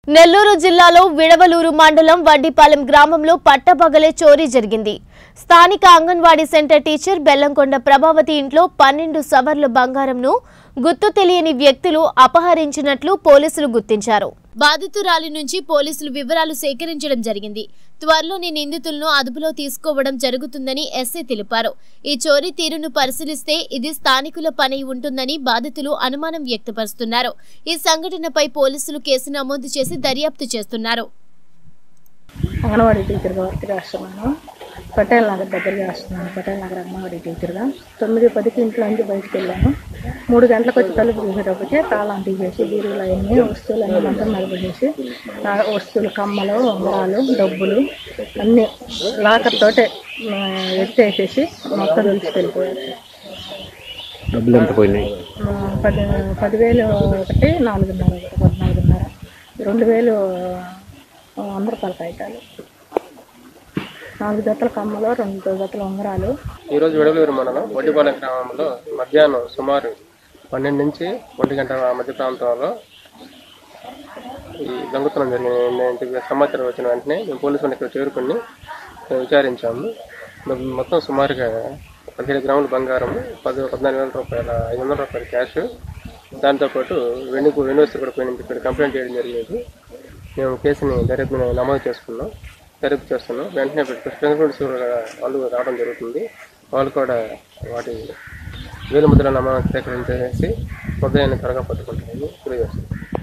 నెల్లూరు జిల్లాలో విడవలూరు మండలం వడ్డిపాలెం గ్రామంలో పట్టపగలే చోరీ జరిగింది స్థానిక అంగన్వాడీ సెంటర్ టీచర్ బెల్లంకొండ ప్రభావతి ఇంట్లో పన్నెండు సవర్ల బంగారంను గుర్తు తెలియని వ్యక్తులు అపహరించినట్లు పోలీసులు గుర్తించారు బాధితురాలి నుంచి పోలీసులు వివరాలు సేకరించడం జరిగింది త్వరలోని నిందితులను అదుపులో తీసుకోవడం జరుగుతుందని ఎస్ఐ తెలిపారు ఈ చోరీ తీరును పరిశీలిస్తే ఇది స్థానికుల పని ఉంటుందని బాధితులు అనుమానం వ్యక్తపరుస్తున్నారు ఈ సంఘటనపై పోలీసులు కేసు నమోదు చేసి దర్యాప్తు చేస్తున్నారు అంగన్వాడీ టీచర్గా వర్క్ చేస్తున్నాను పటేల్ నగర్ దగ్గర చేస్తున్నాను పటేల్ నగర్ అంగన్వాడీ టీచర్గా తొమ్మిది పదికి ఇంట్లో నుంచి బయటకు వెళ్ళాను మూడు గంటలకు వచ్చి తలుపు తీసేటప్పటికే తాళం తీసేసి బీరువులు అన్నీ వస్తువులు అన్నీ మొత్తం నలుపేసి వస్తువులు కమ్మలు ఉంగరాలు డబ్బులు అన్నీ లాకర్ తోటే ఆ, ఎత్తేసేసి మొత్తం తీసుకెళ్ళిపోయారు డబ్బులు ఎంత పోయినాయి ఆ, పది పదివేలు ఒకటి నాలుగున్నర ఒకటి పద్నాలుగున్నర రెండు వేలు ఆ, వంద రూపాయల కాగితాలు నాలుగు జతల కమ్మలు రెండు జతల ఉంగరాలు ఈరోజు విడవలూరు మండలం వడ్డిపాలెం గ్రామంలో మధ్యాహ్నం సుమారు పన్నెండు నుంచి ఒంటి గంట మధ్య ప్రాంతంలో ఈ దొంగతనం జరిగిన సమాచారం వచ్చిన వెంటనే మేము పోలీసులు ఇక్కడ చేరుకుని మేము విచారించాము మొ- మొత్తం సుమారుగా పదిహేడు గ్రాముల బంగారం పది పద్నాలుగు వేల రూపాయల ఐదు వందల రూపాయల క్యాష్ దాంతోపాటు వెన్ను వెన్ను వస్తువు కూడా పోయిన ఇక్కడ కంప్లైంట్ చేయడం జరిగేది మేము కేసుని దర్యాప్తు నమోదు చేసుకున్నాం దర్యాప్తు చేస్తున్నాం వెంటనే ఫింగర్ ప్రింట్స్ వాళ్ళు రావడం జరుగుతుంది వాళ్ళు కూడా వాటి వేలు ముద్ర నమోదు సేకరించేసి ఉదయాన్ని త్వరగా పట్టుకుంటారని తెలియజేస్తున్నాం